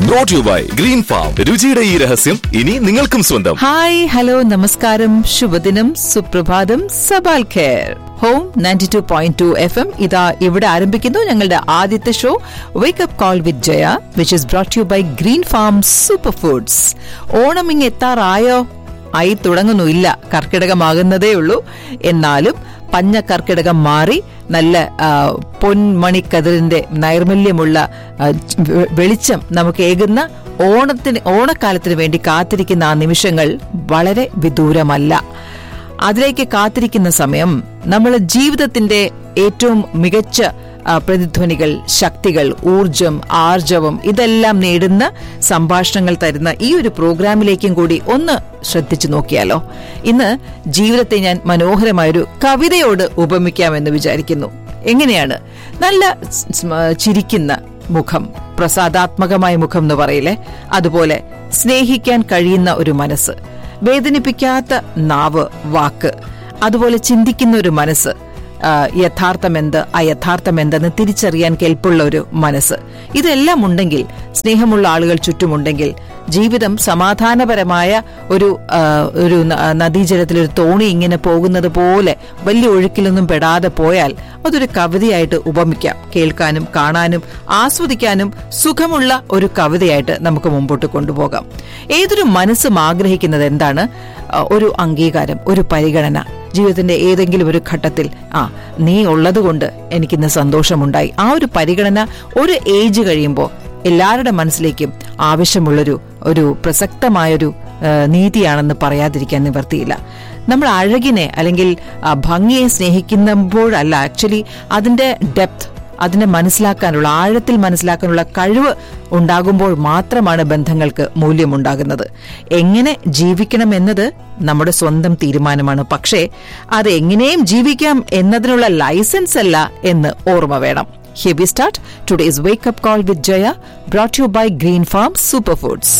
Brought you by green farm രുചിയുടെ ഈ രഹസ്യം ഇനി നിങ്ങൾക്കും സ്വന്തം ഹായ് ഹലോ നമസ്കാരം ശുഭദിനം സുപ്രഭാതം സബാൽ ഖേർ ഹോം ninety two point two F M ഇതാ ഇവിടെ ആരംഭിക്കുന്നു ഞങ്ങളുടെ ആദ്യത്തെ show wake up call with Jaya which is brought you by green farm super foods Onam ഇങ് എത്താറായോ ആയി തുടങ്ങുന്നുമില്ല കർക്കിടകമാകുന്നതേ ഉള്ളൂ എന്നാലും പഞ്ഞ കർക്കിടകം മാറി നല്ല ആ, പൊൻമണിക്കതിരിന്റെ നൈർമല്യമുള്ള ആ, വെ- വെളിച്ചം നമുക്ക് ഏകുന്ന ഓണത്തിന് ഓണക്കാലത്തിന് വേണ്ടി കാത്തിരിക്കുന്ന ആ നിമിഷങ്ങൾ വളരെ വിദൂരമല്ല അതിലേക്ക് കാത്തിരിക്കുന്ന സമയം നമ്മൾ ജീവിതത്തിന്റെ ഏറ്റവും മികച്ച ആ, പ്രതിധ്വനികൾ ശക്തികൾ ഊർജം ആർജവം ഇതെല്ലാം നേടുന്ന സംഭാഷണങ്ങൾ തരുന്ന ഈ ഒരു പ്രോഗ്രാമിലേക്കും കൂടി ഒന്ന് ശ്രദ്ധിച്ചു നോക്കിയാലോ ഇന്ന് ജീവിതത്തെ ഞാൻ മനോഹരമായൊരു കവിതയോട് ഉപമിക്കാമെന്ന് വിചാരിക്കുന്നു എങ്ങനെയാണ് നല്ല സ്- സ്- ചിരിക്കുന്ന മുഖം പ്രസാദാത്മകമായ മുഖം എന്ന് പറയില്ലേ അതുപോലെ സ്നേഹിക്കാൻ കഴിയുന്ന ഒരു മനസ്സ് വേദനിപ്പിക്കാത്ത നാവ് വാക്ക് അതുപോലെ ചിന്തിക്കുന്ന ഒരു മനസ്സ് ആ, യഥാർത്ഥമെന്ത് അയഥാർത്ഥമെന്തെന്ന് തിരിച്ചറിയാൻ കെൽപ്പുള്ള ഒരു മനസ്സ് ഇതെല്ലാം ഉണ്ടെങ്കിൽ സ്നേഹമുള്ള ആളുകൾ ചുറ്റുമുണ്ടെങ്കിൽ ജീവിതം സമാധാനപരമായ ഒരു ആ, ഒരു ന- നദീജലത്തിൽ ഒരു തോണി ഇങ്ങനെ പോകുന്നത് പോലെ വലിയ ഒഴുക്കിലൊന്നും പെടാതെ പോയാൽ അതൊരു കവിതയായിട്ട് ഉപമിക്കാം കേൾക്കാനും കാണാനും ആസ്വദിക്കാനും സുഖമുള്ള ഒരു കവിതയായിട്ട് നമുക്ക് മുമ്പോട്ട് കൊണ്ടുപോകാം ഏതൊരു മനസ്സും ആഗ്രഹിക്കുന്നത് എന്താണ് ആ, ഒരു അംഗീകാരം ഒരു പരിഗണന ജീവിതത്തിന്റെ ഏതെങ്കിലും ഒരു ഘട്ടത്തിൽ ആ നീ ഉള്ളത് കൊണ്ട് എനിക്കിന്ന് സന്തോഷമുണ്ടായി ആ ഒരു പരിഗണന ഒരു ഏജ് കഴിയുമ്പോൾ എല്ലാവരുടെ മനസ്സിലേക്കും ആവശ്യമുള്ളൊരു ഒരു പ്രസക്തമായൊരു ആ, നീതിയാണെന്ന് പറയാതിരിക്കാൻ നിവർത്തിയില്ല നമ്മൾ അഴകിനെ അല്ലെങ്കിൽ ആ, ഭംഗിയെ സ്നേഹിക്കുമ്പോഴല്ല ആക്ച്വലി അതിന്റെ ഡെപ്ത് അതിനെ മനസ്സിലാക്കാനുള്ള ആഴത്തിൽ മനസ്സിലാക്കാനുള്ള കഴിവ് ഉണ്ടാകുമ്പോൾ മാത്രമാണ് ബന്ധങ്ങൾക്ക് മൂല്യമുണ്ടാകുന്നത് എങ്ങനെ ജീവിക്കണം എന്നത് നമ്മുടെ സ്വന്തം തീരുമാനമാണ് പക്ഷേ അത് എങ്ങനെയും ജീവിക്കാം എന്നതിനുള്ള ലൈസൻസ് അല്ല എന്ന് ഓർമ്മ വേണം here we start today's wake up call with Jaya brought you by green farm super foods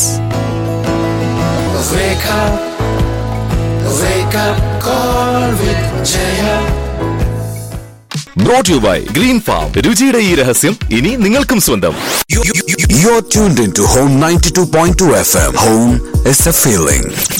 Wake up, wake up, call with Jaya. Brought you by green farm രുചിയുടെ ഈ രഹസ്യം ഇനി നിങ്ങൾക്കും സ്വന്തം You're tuned into Home 92.2 FM. Home is a feeling.